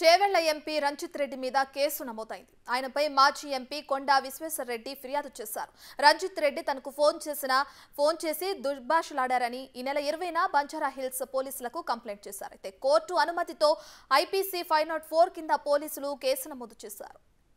Chevella MP Ranjith Reddy మీద case నమోదైంది ఆయనపై మాజీ ఎంపీ కొండా విశ్వేశ్వరరెడ్డి ఫిర్యాదు చేశారు రంజిత్ రెడ్డి తనకు ఫోన్ చేసిన ఫోన్ చేసి దుర్భాషలాడారని ఈ నెల ఇరవైన బంజారా హిల్స్ పోలీసులకు కంప్లైంట్ చేశారు అయితే కోర్టు అనుమతితో ఐపీసీ ఫైవ్ నాట్ ఫోర్ కింద పోలీసులు కేసు నమోదు చేశారు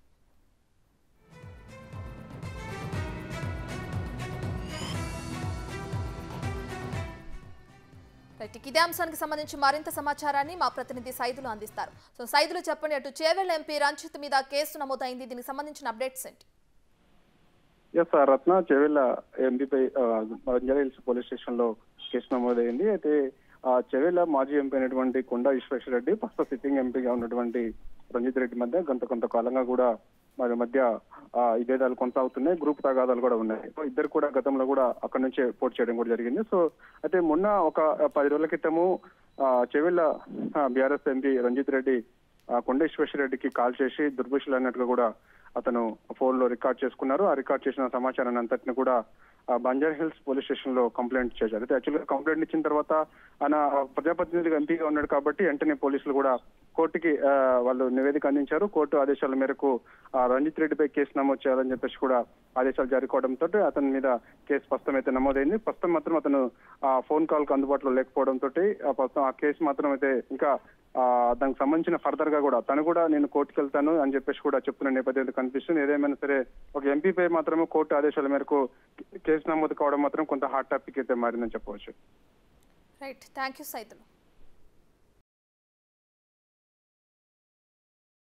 రైట్ ఇక ఇదే అంశానికి సంబంధించి మరింత సమాచారాన్ని మా ప్రతినిధి సైదులు అందిస్తారు సో సైదులు చెప్పండి అటు చేవెళ్ల ఎంపీ రంజిత్ మీద కేసు నమోదైంది దీనికి సంబంధించిన అప్డేట్స్ ఏంటి ఎస్ సార్ రత్న చెవెళ్ళ ఎంపీపై బంజారా హిల్స్ పోలీస్ స్టేషన్ లో కేసు నమోదైంది అయితే ఆ చెవెళ్ళ మాజీ ఎంపీ అయినటువంటి కొండా విశ్వేశ్వర రెడ్డి ప్రస్తుత సిట్టింగ్ ఎంపీగా ఉన్నటువంటి రంజిత్ రెడ్డి మధ్య గంట కొంతకాలంగా కూడా వారి మధ్య ఆ, విభేదాలు కొనసాగుతున్నాయి గ్రూప్ తగాదాలు కూడా ఉన్నాయి సో ఇద్దరు కూడా గతంలో కూడా అక్కడి నుంచే పోటీ చేయడం కూడా జరిగింది సో అయితే మొన్న ఒక పది రోజుల క్రితము ఆ, చెవెళ్ళ బీఆర్ఎస్ ఎంపీ రంజిత్ రెడ్డి ఆ, కొండ విశ్వేశ్వర రెడ్డికి కాల్ చేసి దుర్భుషులు అన్నట్టుగా కూడా అతను ఫోన్ లో రికార్డ్ చేసుకున్నారు ఆ రికార్డ్ చేసిన సమాచారాన్ని అంతటిని కూడా ఆ, బంజారా హిల్స్ పోలీస్ స్టేషన్ లో కంప్లైంట్ చేశారు అయితే యాక్చువల్ గా కంప్లైంట్ ఇచ్చిన తర్వాత ఆయన ప్రజాప్రతినిధిగా ఎంపీగా ఉన్నాడు కాబట్టి వెంటనే పోలీసులు కూడా కోర్టుకి ఆ, వాళ్ళు నివేదిక అందించారు కోర్టు ఆదేశాల మేరకు ఆ, రంజిత్ రెడ్డిపై కేసు నమోదు చేయాలని చెప్పేసి కూడా ఆదేశాలు జారీ కావడంతో అతని మీద కేసు ప్రస్తుతం అయితే నమోదైంది ప్రస్తుతం మాత్రం అతను ఆ ఫోన్ కాల్ కు అందుబాటులో లేకపోవడంతో ప్రస్తుతం ఆ కేసు మాత్రం అయితే ఇంకా ఆ, దానికి సంబంధించిన ఫర్దర్ గా కూడా తను కూడా నేను కోర్టుకు వెళ్తాను అని చెప్పేసి కూడా చెప్తున్న నేపథ్యం అయితే కనిపిస్తుంది ఏదేమైనా సరే ఒక ఎంపీపై మాత్రమే కోర్టు ఆదేశాల మేరకు కేసు నమోదు కావడం మాత్రం కొంత హాట్ టాపిక్ అయితే మారిందని చెప్పవచ్చు రైట్ థ్యాంక్ యూ సైదులు